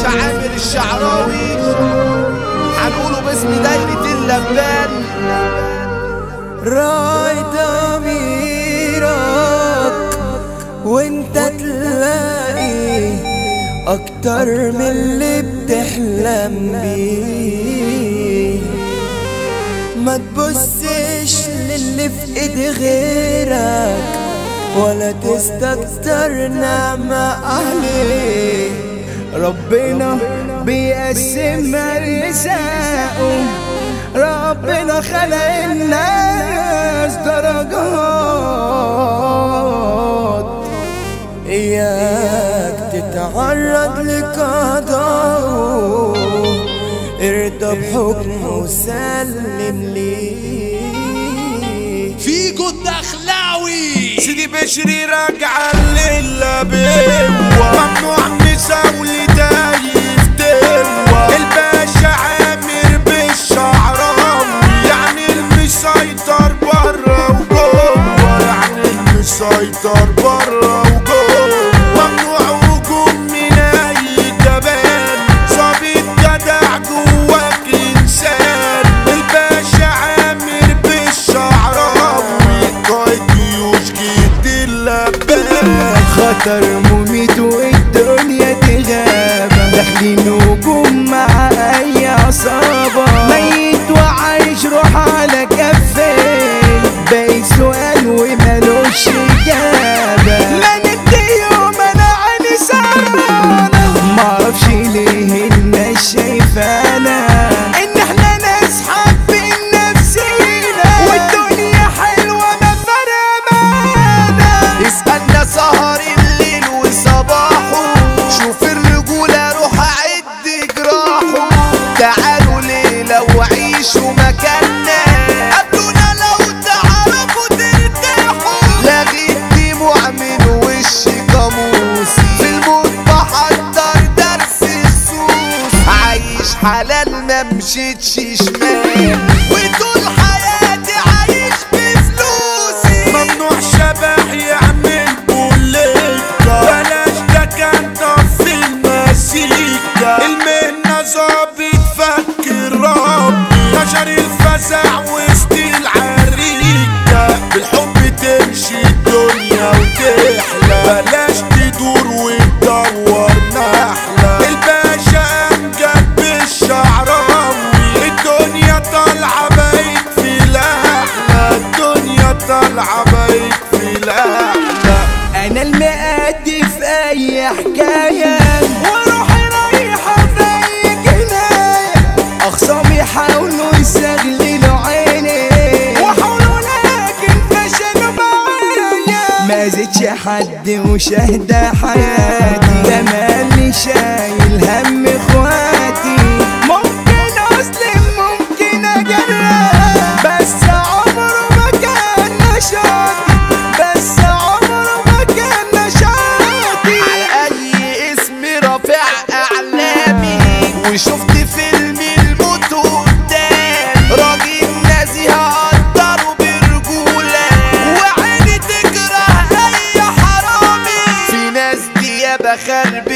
الباشا عامر الشعراوي هنقوله باسم دايرة اللبان راي ضميرك وانت تلاقي اكتر من اللي بتحلم بيه ما تبصش للي في ايد غيرك ولا تستكتر نعمة عليه ربنا بيقسم رزقه ربنا خلق الناس درجات إياك تتعرض لقضاءه ارضى بحكمه وسلم ليه فيجو الدخلاوي سيدي بشري راجع للبيوة ممنوع نساولي دايف توا الباشا عامر بالشعراوي يعني المسيطر برا وجوه يعني المسيطر برا وجوه ممنوع هجوم من اي جبان صابت جدع جواك انسان الباشا عامر بالشعراوي قائد جيوش جد اللبان خطر مميت والدنيا تغابة داخلين هجوم مع أي عصابة ميت وعايش روح على كفين باقي سؤال ومالوش إجابة من اليوم أنا عيني سهرانة معرفش ليه الناس شايفانا إن إحنا ناس حابين نفسينا والدنيا حلوة ما فرقانا اسألنا سهر الليل وصباحه شوف الرجولة روح أعد جراحه تعالوا ليلة وعيشوا مكاننا قابلونا لو تعرفوا ترتاحوا لغيت دموع من وش قاموسي في الموت بحضر درس السوس عايش حلال ما مشيتش شمال وطول حياتي عايش بفلوسي ممنوع شبح يعمل بوليكا بلاش ده كان طف المزيكا المهنة ظابط فكر ربي نشر الفزع وسط العريكة بالحب تمشي الدنيا وتحلى بلاش تدور وتدور نحلة الباشا امجد بالشعراوي الدنيا طالعة بقيت في الأحلى الدنيا طالعة بقيت في الأحلى انا المأدي في اي حكاية وروحي رايحة في اي جناية اخصامي يحاولوا يستغللوا عيني وحاولوا لكن فشلوا معايا ما زدش حد وشهد حياتي ده مالي شايل هم اخواتي ممكن اسلم ممكن اجرب بس عمره ما كان نشاطي بس عمره ما كان نشاطي على اي اسم رافع اعلامي وشفت فيلم الموت قدام راجل نازي هقدره برجولة وعيني تكره اي حرامي في ناس دي يا بخرب